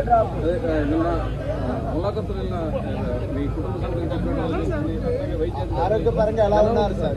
అదే, ఆ, నిన్న ఆ, ములాఖతులు నిన్న ఆ, మీ కుటుంబ సభ్యులకు చెప్పడం జరిగింది. అట్లాగే వైద్య ఆరోగ్యపరంగా ఎలా ఉన్నారు సార్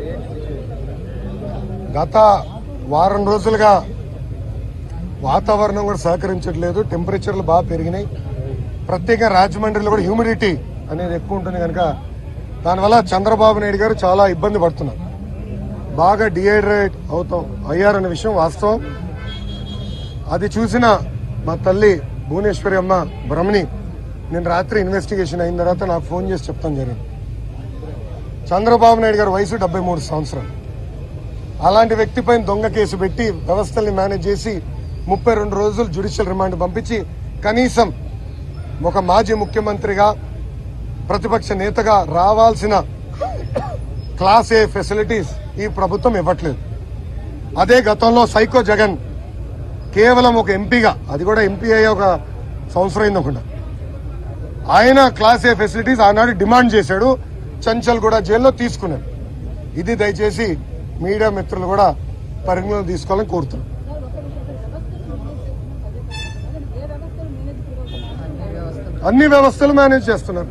గత వారం రోజులుగా వాతావరణం కూడా సహకరించట్లేదు టెంపరేచర్లు బాగా పెరిగినాయి ప్రత్యేకంగా రాజమండ్రిలో కూడా హ్యూమిడిటీ అనేది ఎక్కువ ఉంటుంది కనుక దానివల్ల చంద్రబాబు నాయుడు గారు చాలా ఇబ్బంది పడుతున్నారు బాగా డిహైడ్రేట్ అవుతాం అయ్యారనే విషయం వాస్తవం అది చూసిన మా తల్లి భువనేశ్వరి అమ్మ బ్రహ్మణి నేను రాత్రి ఇన్వెస్టిగేషన్ అయిన తర్వాత నాకు ఫోన్ చేసి చెప్తాను జరిగింది చంద్రబాబు నాయుడు గారి వయసు డెబ్బై మూడు సంవత్సరాలు అలాంటి వ్యక్తిపైన దొంగ కేసు పెట్టి వ్యవస్థల్ని మేనేజ్ చేసి ముప్పై రెండు రోజులు జ్యుడిషియల్ రిమాండ్ పంపించి కనీసం ఒక మాజీ ముఖ్యమంత్రిగా ప్రతిపక్ష నేతగా రావాల్సిన క్లాస్ ఏ ఫెసిలిటీస్ ఈ ప్రభుత్వం ఇవ్వట్లేదు అదే గతంలో సైకో జగన్ కేవలం ఒక ఎంపీగా అది కూడా ఎంపీ అయ్యే ఒక సంవత్సరం అయిందనుకుంటా ఆయన క్లాస్ ఏ ఫెసిలిటీస్ ఆనాడు డిమాండ్ చేశాడు చంచల్ కూడా జైల్లో తీసుకున్నాడు ఇది దయచేసి మీడియా మిత్రులు కూడా పరిగణలో తీసుకోవాలని కోరుతున్నాను అన్ని వ్యవస్థలు మేనేజ్ చేస్తున్నారు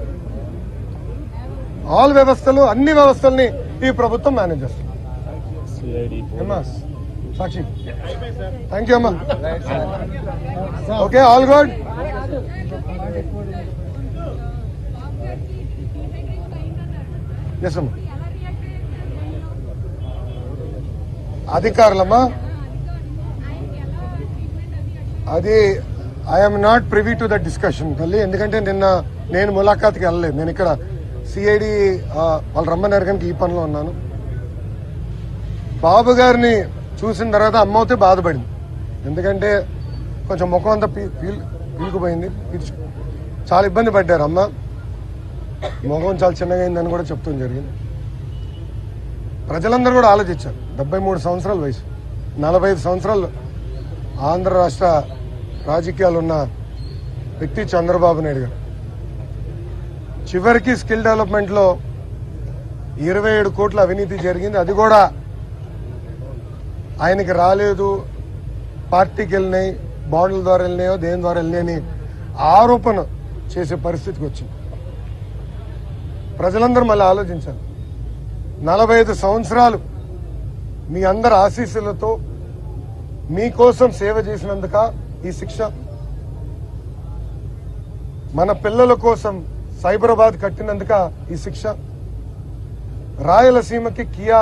ఆల్ వ్యవస్థలు అన్ని వ్యవస్థల్ని ఈ ప్రభుత్వం మేనేజ్ చేస్తుంది ఏమ్మా? సాక్షి థ్యాంక్ యూ అమ్మా ఓకే ఆల్ గుడ్ ఎస్ అమ్మా అధికారులమ్మా అది I'm not privy to the discussion తల్లి ఎందుకంటే నిన్న నేను ములాఖాత్కి వెళ్ళలేదు నేను ఇక్కడ సిఐడి వాళ్ళు రమ్మన్నారు కనుక ఈ పనిలో ఉన్నాను బాబు గారిని చూసిన తర్వాత అమ్మ అయితే బాధపడింది ఎందుకంటే కొంచెం ముఖం అంతా పీ పీల్ పీలుకుపోయింది పీల్చు చాలా ఇబ్బంది పడ్డారు అమ్మ ముఖం చాలా చిన్నగా అయిందని కూడా చెప్తాం జరిగింది ప్రజలందరూ కూడా ఆలోచించారు డెబ్బై మూడు సంవత్సరాల వయసు నలభై ఐదు సంవత్సరాలు ఆంధ్ర రాష్ట్ర రాజకీయాలు ఉన్న వ్యక్తి చంద్రబాబు నాయుడు గారు చివరికి స్కిల్ డెవలప్మెంట్లో ఇరవై ఏడు కోట్ల అవినీతి జరిగింది అది కూడా ఆయనకి రాలేదు పార్టీకి వెళ్ళినాయి బాండ్ల ద్వారా వెళ్ళినాయో దేని ద్వారా వెళ్ళినాయని ఆరోపణ చేసే పరిస్థితికి వచ్చింది ప్రజలందరూ మళ్ళీ ఆలోచించాలి నలభై ఐదు సంవత్సరాలు మీ అందరి ఆశీస్సులతో మీకోసం సేవ చేసినందుక ఈ శిక్ష మన పిల్లల కోసం సైబరాబాద్ కట్టినందుక ఈ శిక్ష రాయలసీమకి కియా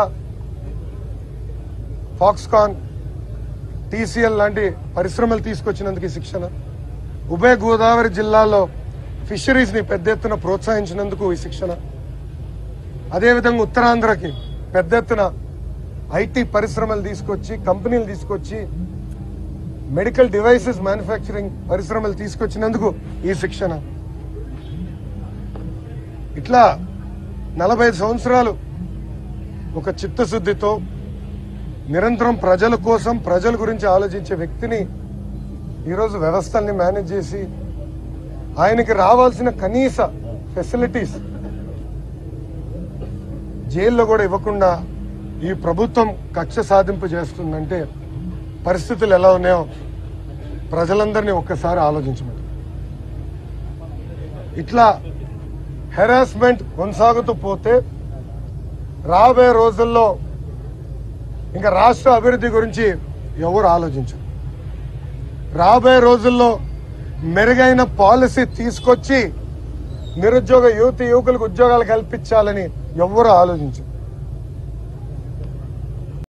ఫాక్స్కాన్ టీసీఎల్ లాంటి పరిశ్రమలు తీసుకొచ్చినందుకు ఈ శిక్షణ ఉభయ గోదావరి జిల్లాలో ఫిషరీస్ ని పెద్ద ఎత్తున ప్రోత్సహించినందుకు ఈ శిక్షణ అదేవిధంగా ఉత్తరాంధ్రకి పెద్ద ఎత్తున ఐటీ పరిశ్రమలు తీసుకొచ్చి కంపెనీలు తీసుకొచ్చి మెడికల్ డివైసెస్ మ్యానుఫ్యాక్చరింగ్ పరిశ్రమలు తీసుకొచ్చినందుకు ఈ శిక్షణ ఇట్లా నలభై ఐదు సంవత్సరాలు ఒక చిత్తశుద్ధితో నిరంతరం ప్రజల కోసం ప్రజల గురించి ఆలోచించే వ్యక్తిని ఈరోజు వ్యవస్థల్ని మేనేజ్ చేసి ఆయనకి రావాల్సిన కనీస ఫెసిలిటీస్ జైల్లో కూడా ఇవ్వకుండా ఈ ప్రభుత్వం కక్ష సాధింపు చేస్తుందంటే పరిస్థితులు ఎలా ఉన్నాయో ప్రజలందరినీ ఒక్కసారి ఆలోచించమంటారు ఇట్లా హెరాస్మెంట్ కొనసాగుతూ పోతే రాబోయే రోజుల్లో ఇంకా రాష్ట్ర అభివృద్ధి గురించి ఎవరు ఆలోచించరు రాబోయే రోజుల్లో మెరుగైన పాలసీ తీసుకొచ్చి నిరుద్యోగ యువతి యువకులకు ఉద్యోగాలు కల్పించాలని ఎవరు ఆలోచించరు